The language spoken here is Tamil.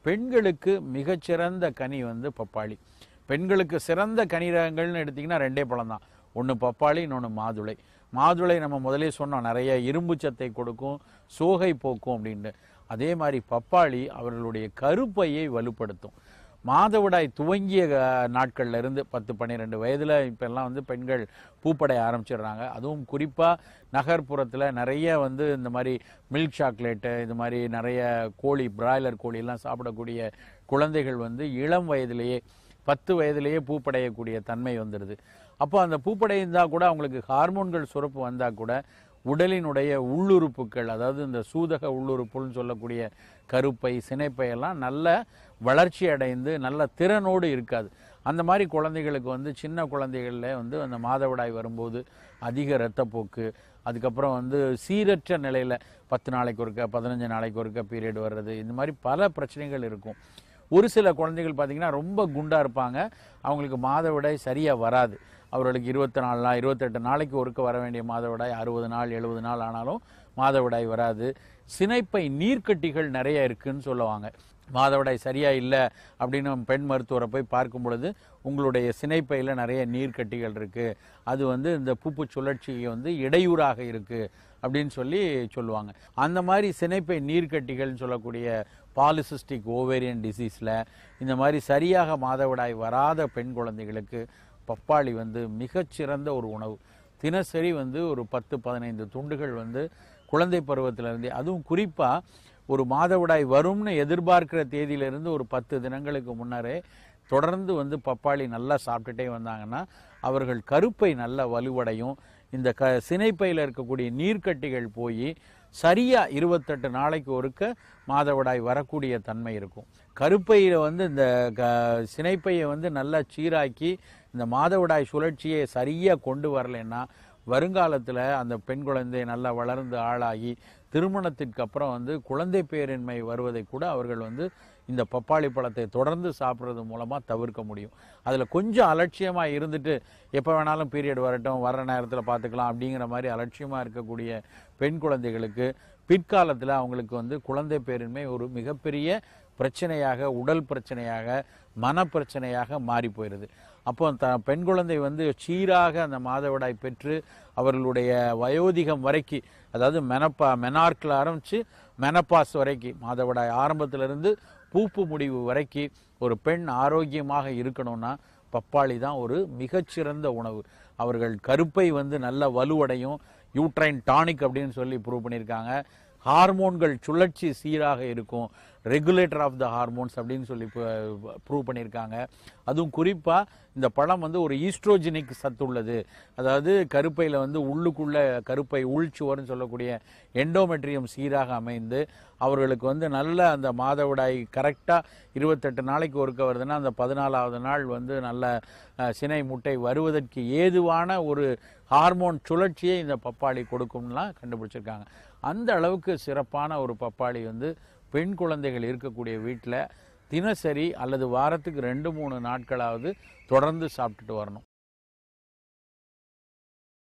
பெண்களுக்கு மிகச்சிறந்த கனி வந்து பப்பாளி பெண்களுக்கு சிறந்த கனி ரகங்கள்னு எடுத்திங்கன்னா ரெண்டே பழம் தான் ஒன்று பப்பாளி இன்னொன்று மாதுளை மாதுளை நம்ம முதலே சொன்னோம் நிறைய இரும்பு சத்தை கொடுக்கும் சோகை போக்கும் அப்படின்ட்டு அதே மாதிரி பப்பாளி அவர்களுடைய கருப்பையை வலுப்படுத்தும் மாதவிடாய் துவங்கிய அஹ், நாட்கள்ல இருந்து பத்து பன்னிரெண்டு வயதில் இப்போல்லாம் வந்து பெண்கள் பூப்படைய ஆரம்பிச்சிடுறாங்க அதுவும் குறிப்பாக நகர்ப்புறத்தில் நிறைய வந்து இந்த மாதிரி மில்க் சாக்லேட்டு இது மாதிரி நிறைய கோழி பிராய்லர் கோழியெல்லாம் சாப்பிடக்கூடிய குழந்தைகள் வந்து இளம் வயதிலேயே பத்து வயதிலேயே பூப்படையக்கூடிய தன்மை வந்துடுது அப்போ அந்த பூப்படைந்தால் கூட அவங்களுக்கு ஹார்மோன்கள் சுரப்பு வந்தால் கூட உடலினுடைய உள்ளுறுப்புகள் அதாவது இந்த சூதக உள்ளுறுப்புன்னு சொல்லக்கூடிய கருப்பை சினைப்பை எல்லாம் நல்ல வளர்ச்சி அடைந்து நல்ல திறனோடு இருக்காது அந்த மாதிரி குழந்தைகளுக்கு வந்து சின்ன குழந்தைகளில் வந்து அந்த மாதவிடாய் வரும்போது அதிக இரத்தப்போக்கு அதுக்கப்புறம் வந்து சீரற்ற நிலையில் பத்து நாளைக்கு ஒருக்க பதினஞ்சு நாளைக்கு ஒருக்க பீரியட் வர்றது இந்த மாதிரி பல பிரச்சனைகள் இருக்கும் ஒரு சில குழந்தைகள் பார்த்திங்கன்னா ரொம்ப குண்டாக இருப்பாங்க அவங்களுக்கு மாதவிடாய் சரியாக வராது அவர்களுக்கு இருபத்தி நாலு நாள் இருபத்தெட்டு நாளைக்கு ஒருக்க வர வேண்டிய மாதவிடாய் அறுபது நாள் எழுபது நாள் ஆனாலும் மாதவிடாய் வராது சினைப்பை நீர்க்கட்டிகள் நிறைய இருக்குன்னு சொல்லுவாங்க மாதவிடாய் சரியா இல்லை அப்படின்னு நம்ம பெண் மருத்துவரை போய் பார்க்கும் பொழுது உங்களுடைய சினைப்பையில் நிறைய நீர்க்கட்டிகள் இருக்கு அது வந்து இந்த பூப்பு சுழற்சிக்கு வந்து இடையூறாக இருக்கு அப்படின்னு சொல்லி சொல்லுவாங்க அந்த மாதிரி சினைப்பை நீர்க்கட்டிகள்னு சொல்லக்கூடிய பாலிசிஸ்டிக் ஓவேரியன் டிசீஸில் இந்த மாதிரி சரியாக மாதவிடாய் வராத பெண் குழந்தைகளுக்கு பப்பாளி வந்து மிகச்சிறந்த ஒரு உணவு தினசரி வந்து ஒரு பத்து பதினைந்து துண்டுகள் வந்து குழந்தை பருவத்திலிருந்தே அதுவும் குறிப்பாக ஒரு மாதவிடாய் வரும்னு எதிர்பார்க்கிற தேதியிலிருந்து ஒரு பத்து தினங்களுக்கு முன்னரே தொடர்ந்து வந்து பப்பாளி நல்லா சாப்பிட்டுட்டே வந்தாங்கன்னா அவர்கள் கருப்பை நல்ல வலுவடையும் இந்த க சினைப்பையில் இருக்கக்கூடிய நீர்க்கட்டிகள் போய் சரியா இருபத்தெட்டு நாளைக்கு ஒருக்க மாதவிடாய் வரக்கூடிய தன்மை இருக்கும் கருப்பையில் வந்து இந்த க சினைப்பையை வந்து நல்லா சீராக்கி இந்த மாதவிடாய் சுழற்சியை சரியாக கொண்டு வரலைன்னா வருங்காலத்தில் அந்த பெண் குழந்தை நல்லா வளர்ந்து ஆளாகி திருமணத்திற்கு அப்புறம் வந்து குழந்தை பேரின்மை வருவதை கூட அவர்கள் வந்து இந்த பப்பாளி பழத்தை தொடர்ந்து சாப்பிட்றது மூலமாக தவிர்க்க முடியும் அதில் கொஞ்சம் அலட்சியமாக இருந்துட்டு எப்போ வேணாலும் பீரியட் வரட்டும் வர்ற நேரத்தில் பார்த்துக்கலாம் அப்படிங்கிற மாதிரி அலட்சியமாக இருக்கக்கூடிய பெண் குழந்தைகளுக்கு பிற்காலத்தில் அவங்களுக்கு வந்து குழந்தை பேரின்மை ஒரு மிகப்பெரிய பிரச்சனையாக உடல் பிரச்சனையாக மனப்பிரச்சனையாக மாறி போயிடுது அப்போ த பெண் குழந்தை வந்து சீராக அந்த மாதவிடாய் பெற்று அவர்களுடைய வயோதிகம் வரைக்கு அதாவது மெனப்பா மெனார்க்கில் ஆரம்பித்து மெனப்பாஸ் வரைக்கும் மாதவிடாய் ஆரம்பத்திலிருந்து பூப்பு முடிவு வரைக்கும் ஒரு பெண் ஆரோக்கியமாக இருக்கணும்னா பப்பாளி தான் ஒரு மிகச்சிறந்த உணவு அவர்கள் கருப்பை வந்து நல்ல வலுவடையும் யூட்ரைன் டானிக் அப்படின்னு சொல்லி ப்ரூவ் பண்ணியிருக்காங்க ஹார்மோன்கள் சுழற்சி சீராக இருக்கும் ரெகுலேட்டர் ஆஃப் த ஹார்மோன்ஸ் அப்படின்னு சொல்லி ப்ரூவ் பண்ணியிருக்காங்க அதுவும் குறிப்பாக இந்த பழம் வந்து ஒரு ஈஸ்ட்ரோஜெனிக் சத்து உள்ளது அதாவது கருப்பையில் வந்து உள்ளுக்குள்ள கருப்பை உள்ச்சுவர்னு சொல்லக்கூடிய எண்டோமெட்ரியம் சீராக அமைந்து அவர்களுக்கு வந்து நல்ல அந்த மாதவிடாய் கரெக்டாக இருபத்தெட்டு நாளைக்கு ஒருக்க வருதுன்னா அந்த பதினாலாவது நாள் வந்து நல்ல அஹ், சினை முட்டை வருவதற்கு ஏதுவான ஒரு ஹார்மோன் சுழற்சியை இந்த பப்பாளி கொடுக்கும்லாம் கண்டுபிடிச்சிருக்காங்க அந்த அளவுக்கு சிறப்பான ஒரு பப்பாளி வந்து பெண் குழந்தைகள் இருக்கக்கூடிய வீட்டில் தினசரி அல்லது வாரத்துக்கு ரெண்டு மூணு நாட்களாவது தொடர்ந்து சாப்பிட்டுட்டு வரணும்